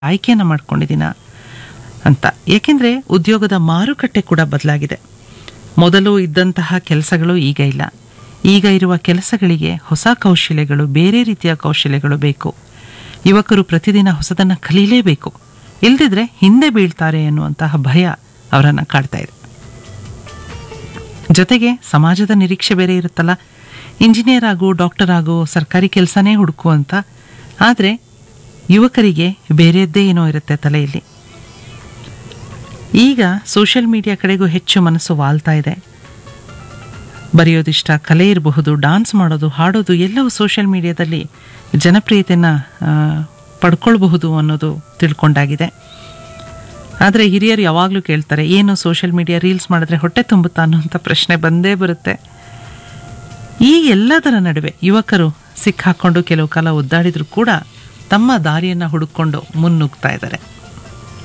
ಆಯ್ಕೆಯನ್ನು ಮಾಡ್ಕೊಂಡಿದ್ದೀನ ಅಂತ ಏಕೆಂದರೆ ಉದ್ಯೋಗದ ಮಾರುಕಟ್ಟೆ ಕೂಡ ಬದಲಾಗಿದೆ ಮೊದಲು ಇದ್ದಂತಹ ಕೆಲಸಗಳು ಈಗ ಇಲ್ಲ ಈಗ ಇರುವ ಕೆಲಸಗಳಿಗೆ ಹೊಸ ಕೌಶಲ್ಯಗಳು ಬೇರೆ ರೀತಿಯ ಕೌಶಲ್ಯಗಳು ಬೇಕು ಯುವಕರು ಪ್ರತಿದಿನ ಹೊಸದನ್ನು ಕಲೀಲೇಬೇಕು ಇಲ್ದಿದ್ರೆ ಹಿಂದೆ ಬೀಳ್ತಾರೆ ಎನ್ನುವಂತಹ ಭಯ ಅವರನ್ನು ಕಾಡ್ತಾ ಇದೆ ಜೊತೆಗೆ ಸಮಾಜದ ನಿರೀಕ್ಷೆ ಬೇರೆ ಇರುತ್ತಲ್ಲ ಇಂಜಿನಿಯರ್ ಆಗು ಡಾಕ್ಟರ್ ಆಗು ಸರ್ಕಾರಿ ಕೆಲಸನೇ ಹುಡುಕು ಅಂತ ಆದರೆ ಯುವಕರಿಗೆ ಬೇರೆಯದ್ದೇ ಏನೋ ಇರುತ್ತೆ ತಲೆಯಲ್ಲಿ ಈಗ ಸೋಷಿಯಲ್ ಮೀಡಿಯಾ ಕಡೆಗೂ ಹೆಚ್ಚು ಮನಸ್ಸು ವಾಲ್ತಾ ಇದೆ ಬರೆಯೋದಿಷ್ಟ ಕಲೆ ಇರಬಹುದು ಡಾನ್ಸ್ ಮಾಡೋದು ಹಾಡೋದು ಎಲ್ಲವೂ ಸೋಷಿಯಲ್ ಮೀಡಿಯಾದಲ್ಲಿ ಜನಪ್ರಿಯತೆಯನ್ನು ಪಡ್ಕೊಳ್ಬಹುದು ಅನ್ನೋದು ತಿಳ್ಕೊಂಡಾಗಿದೆ ಆದರೆ ಹಿರಿಯರು ಯಾವಾಗಲೂ ಕೇಳ್ತಾರೆ ಏನು ಸೋಷಿಯಲ್ ಮೀಡಿಯಾ ರೀಲ್ಸ್ ಮಾಡಿದ್ರೆ ಹೊಟ್ಟೆ ತುಂಬುತ್ತಾ ಅನ್ನೋಂಥ ಪ್ರಶ್ನೆ ಬಂದೇ ಬರುತ್ತೆ ಈ ಎಲ್ಲದರ ನಡುವೆ ಯುವಕರು ಸಿಕ್ಕಾಕೊಂಡು ಕೆಲವು ಕಾಲ ಒದ್ದಾಡಿದ್ರು ಕೂಡ ತಮ್ಮ ದಾರಿಯನ್ನು ಹುಡುಕೊಂಡು ಮುನ್ನುಗ್ತಾ ಇದ್ದಾರೆ